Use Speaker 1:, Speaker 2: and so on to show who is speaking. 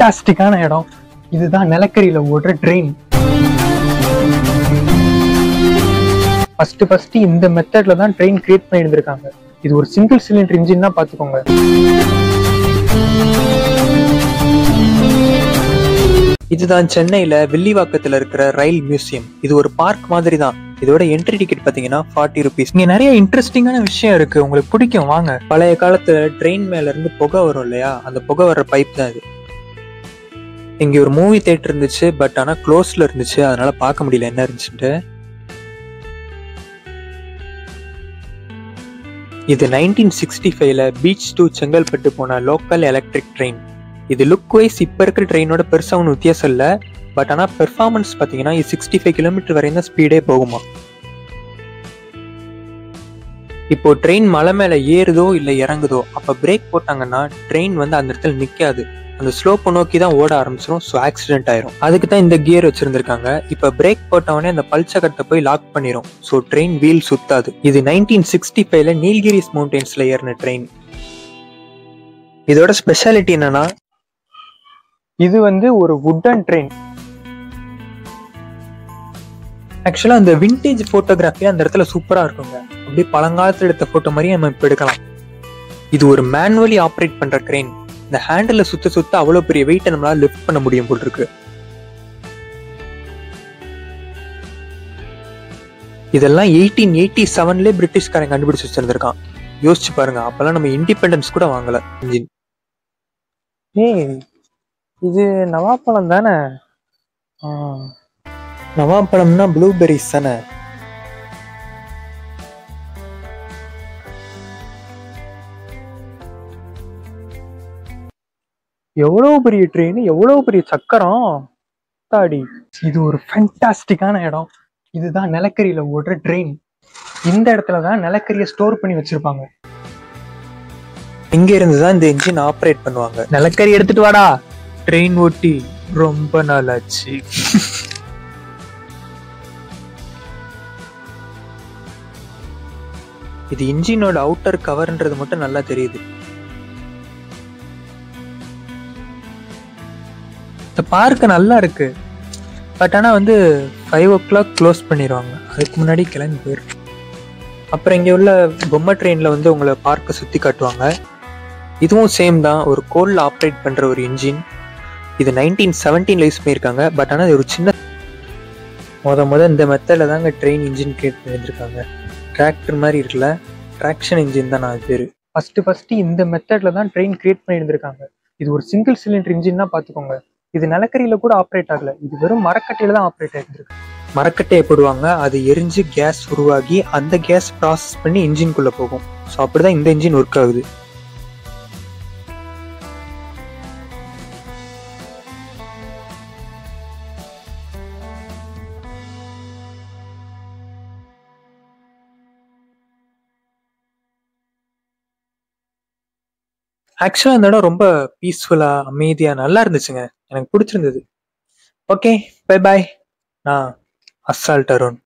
Speaker 1: ஃபென்டாஸ்டிக்கான இடம் இதுதான் நிலக்கரியில ஓடுற ட்ரெயின் ஃபர்ஸ்ட் ஃபர்ஸ்ட் இந்த மெத்தட்ல தான் ட்ரெயின் கிரியேட் பண்ணி இருந்திருக்காங்க இது ஒரு சிங்கிள் சிலிண்டர் இன்ஜின் தான் பாத்துக்கோங்க இதுதான் சென்னையில வில்லிவாக்கத்துல இருக்கிற ரயில் மியூசியம் இது ஒரு பார்க் மாதிரி தான் இதோட என்ட்ரி டிக்கெட் பாத்தீங்கன்னா ஃபார்ட்டி ருபீஸ் இங்க நிறைய இன்ட்ரெஸ்டிங்கான விஷயம் இருக்கு உங்களுக்கு பிடிக்கும் வாங்க பழைய காலத்துல ட்ரெயின் மேல இருந்து புகை வரும் இல்லையா அந்த புகை வர்ற பைப் தான் இது இங்க ஒரு மூவி தேட்டர் இருந்துச்சு பட் ஆனா க்ளோஸ்ல இருந்துச்சு அதனால பார்க்க முடியல என்ன இருந்துச்சுன்ட்டு இது நைன்டீன் சிக்ஸ்டி ஃபைவ்ல பீச் டு செங்கல்பட்டு போன லோக்கல் எலக்ட்ரிக் ட்ரெயின் இது லுக் வைஸ் இப்போ இருக்கிற ட்ரெயினோட பெருசாக ஒன்றும் வித்தியாசம் இல்லை பட் ஆனால் பெர்ஃபார்மன்ஸ் பார்த்தீங்கன்னா இது சிக்ஸ்டி ஃபைவ் கிலோமீட்டர் வரையும் தான் ஸ்பீடே போகுமா இப்போ ட்ரெயின் மலை மேலே ஏறுதோ இல்லை இறங்குதோ அப்போ பிரேக் போட்டாங்கன்னா ட்ரெயின் வந்து அந்த இடத்துல நிற்காது அந்த ஸ்லோப்பை நோக்கி தான் ஓட ஆரம்பிச்சிடும் ஸோ ஆக்சிடென்ட் ஆயிரும் அதுக்கு தான் இந்த கியர் வச்சிருந்திருக்காங்க இப்போ பிரேக் போட்டவொடனே அந்த பல்சக்கரத்தை போய் லாக் பண்ணிரும் ஸோ ட்ரெயின் வீல் சுத்தாது இது நைன்டீன் சிக்ஸ்டி ஃபைவ்ல நீல்கிரிஸ் மவுண்டன்ஸ்ல ஏறின ட்ரெயின் இதோட ஸ்பெஷாலிட்டி என்னன்னா இது வந்து ஒரு வுட்டன் ட்ரெயின் ஆக்சுவலா அந்த விண்டேஜ் போட்டோகிராஃபி அந்த இடத்துல சூப்பரா இருக்குங்க அப்படியே பழங்காலத்துல எடுத்த போட்டோ மாதிரி நம்ம இப்ப எடுக்கலாம் இது ஒரு மேனுவலி ஆப்ரேட் பண்ற க்ரெயின் இந்த ஹேண்டில் சுத்த சுத்த அவ்வளவு பெரிய வெயிட்டை நம்மளால லிஃப்ட் பண்ண முடியும் போல் இருக்கு இதெல்லாம் எயிட்டீன் எயிட்டி செவன்லேயே பிரிட்டிஷ்காரன் கண்டுபிடிச்சு வச்சிருந்திருக்கான் யோசிச்சு பாருங்க அப்பெல்லாம் நம்ம இண்டிபெண்டன்ஸ் கூட வாங்கல இன்ஜின் ஏய் இது நவாப்பழம் தானே நவாப்பழம்னா ப்ளூபெரிஸ் தானே எவ்வளவு பெரிய ட்ரெயின் எவ்வளவு பெரிய சக்கரம் தாடி இது ஒரு ஃபென்டாஸ்டிக்கான இடம் இதுதான் நிலக்கரியில ஓடுற ட்ரெயின் இந்த இடத்துல தான் நிலக்கரியை ஸ்டோர் பண்ணி வச்சிருப்பாங்க இங்க இருந்து தான் இந்த இன்ஜின் ஆப்ரேட் பண்ணுவாங்க நிலக்கரி எடுத்துட்டு வாடா ட்ரெயின் ஓட்டி ரொம்ப நாள் ஆச்சு இது இன்ஜினோட அவுட்டர் கவர்ன்றது மட்டும் நல்லா தெரியுது இந்த பார்க் நல்லா இருக்கு பட் ஆனால் வந்து ஃபைவ் ஓ கிளாக் க்ளோஸ் பண்ணிடுவாங்க அதுக்கு முன்னாடி கிளம்பி போயிடும் அப்புறம் இங்கே உள்ள பொம்மை ட்ரெயினில் வந்து உங்களை பார்க்கை சுற்றி காட்டுவாங்க இதுவும் சேம் தான் ஒரு கோல்ல ஆப்ரேட் பண்ணுற ஒரு இன்ஜின் இது நைன்டீன் செவன்டீன்ல யூஸ் பண்ணியிருக்காங்க பட் ஆனால் இது ஒரு சின்ன முத முத இந்த மெத்தடில் தாங்க ட்ரெயின் இன்ஜின் கிரியேட் பண்ணியிருக்காங்க டிராக்டர் மாதிரி இருக்குல்ல ட்ராக்ஷன் இன்ஜின் தான் நான் பேர் ஃபஸ்ட்டு ஃபஸ்ட்டு இந்த மெத்தடில் தான் ட்ரெயின் கிரியேட் பண்ணியிருந்திருக்காங்க இது ஒரு சிங்கிள் சிலிண்டர் இன்ஜின் தான் பார்த்துக்கோங்க இது நிலக்கரியில கூட ஆப்ரேட் ஆகல இது வெறும் மரக்கட்டையில தான் ஆப்ரேட் ஆகிருக்கு மரக்கட்டையை போடுவாங்க அது எரிஞ்சு கேஸ் உருவாகி அந்த கேஸ் ப்ராசஸ் பண்ணி இன்ஜின்குள்ள போகும் ஸோ அப்படிதான் இந்த இன்ஜின் ஒர்க் ஆகுது ஆக்சுவலாக இந்த இடம் ரொம்ப பீஸ்ஃபுல்லாக அமைதியாக நல்லா இருந்துச்சுங்க எனக்கு பிடிச்சிருந்தது ஓகே பை பாய் நான் அசால்ட் அருண்